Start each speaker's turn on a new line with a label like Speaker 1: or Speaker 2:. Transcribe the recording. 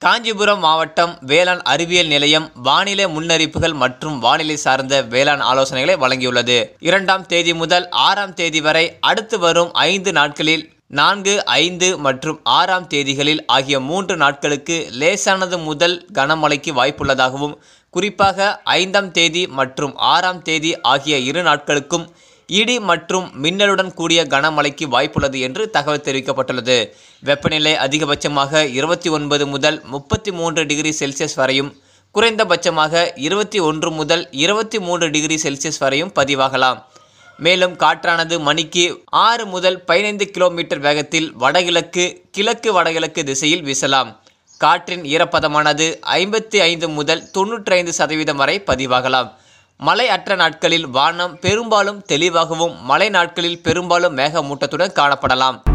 Speaker 1: காஞ்சிபுரம் மாவட்டம் வேளாண் அறிவியல் நிலையம் வானிலை முன்னறிப்புகள் மற்றும் வானிலை சார்ந்த வேளாண் ஆலோசனைகளை வழங்கியுள்ளது இரண்டாம் தேதி முதல் ஆறாம் தேதி வரை அடுத்து வரும் ஐந்து நாட்களில் நான்கு ஐந்து மற்றும் ஆறாம் தேதிகளில் ஆகிய மூன்று நாட்களுக்கு லேசானது முதல் கனமழைக்கு வாய்ப்புள்ளதாகவும் குறிப்பாக ஐந்தாம் தேதி மற்றும் ஆறாம் தேதி ஆகிய இரு நாட்களுக்கும் இடி மற்றும் மின்னலுடன் கூடிய கனமழைக்கு வாய்ப்புள்ளது என்று தகவல் தெரிவிக்கப்பட்டுள்ளது வெப்பநிலை அதிகபட்சமாக இருபத்தி ஒன்பது முதல் முப்பத்தி மூன்று டிகிரி செல்சியஸ் வரையும் குறைந்தபட்சமாக இருபத்தி ஒன்று முதல் இருபத்தி மூன்று டிகிரி செல்சியஸ் வரையும் பதிவாகலாம் மேலும் காற்றானது மணிக்கு ஆறு முதல் பதினைந்து கிலோமீட்டர் வேகத்தில் வடகிழக்கு கிழக்கு வடகிழக்கு திசையில் வீசலாம் காற்றின் ஈரப்பதமானது ஐம்பத்தி ஐந்து முதல் தொன்னூற்றி ஐந்து சதவீதம் வரை பதிவாகலாம் மழை அற்ற நாட்களில் வானம் பெரும்பாலும் தெளிவாகவும் மழை நாட்களில் பெரும்பாலும் மேகமூட்டத்துடன் காணப்படலாம்